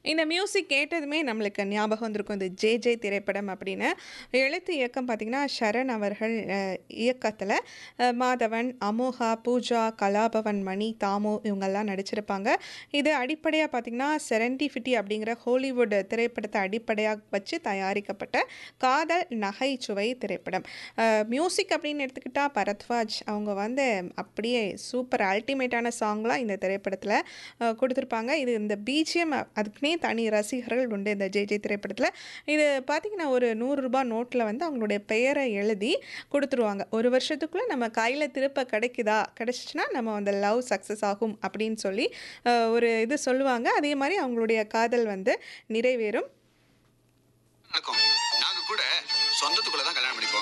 இந்த மியூசிக் கேட்டதுமே நம்மளுக்கு ஞாபகம் வந்திருக்கும் இந்த ஜே ஜே திரைப்படம் அப்படின்னு எழுத்து இயக்கம் பார்த்திங்கன்னா ஷரண் அவர்கள் இயக்கத்தில் மாதவன் அமோகா பூஜா கலாபவன் மணி தாமு இவங்கெல்லாம் நடிச்சிருப்பாங்க இது அடிப்படையாக பார்த்திங்கன்னா செரண்டிஃபிட்டி அப்படிங்கிற ஹாலிவுட் திரைப்படத்தை அடிப்படையாக வச்சு தயாரிக்கப்பட்ட காதல் நகைச்சுவை திரைப்படம் மியூசிக் அப்படின்னு எடுத்துக்கிட்டால் பரத்வாஜ் அவங்க வந்து அப்படியே சூப்பர் அல்டிமேட்டான சாங்லாம் இந்த திரைப்படத்தில் கொடுத்துருப்பாங்க இது இந்த பிஜிஎம் அதுக்குனே தனி ரசிகர்கள் உண்டு இந்த ஜே ஜே திரைப்படத்தில் இது பார்த்திங்கன்னா ஒரு நூறுரூபா நோட்டில் வந்து அவங்களுடைய பெயரை எழுதி கொடுத்துருவாங்க ஒரு வருஷத்துக்குள்ளே நம்ம கையில் திருப்ப கிடைக்குதா கிடைச்சிச்சுன்னா நம்ம அந்த லவ் சக்ஸஸ் ஆகும் அப்படின்னு சொல்லி அஹ், ஒரு இது சொல்லுவாங்க அதே மாதிரி அவங்களுடைய காதல் வந்து நிறைவேறும் நடக்கும் நாங்க கூட சொந்தத்துக்குள்ள தான் கல்யாணம் பண்ணி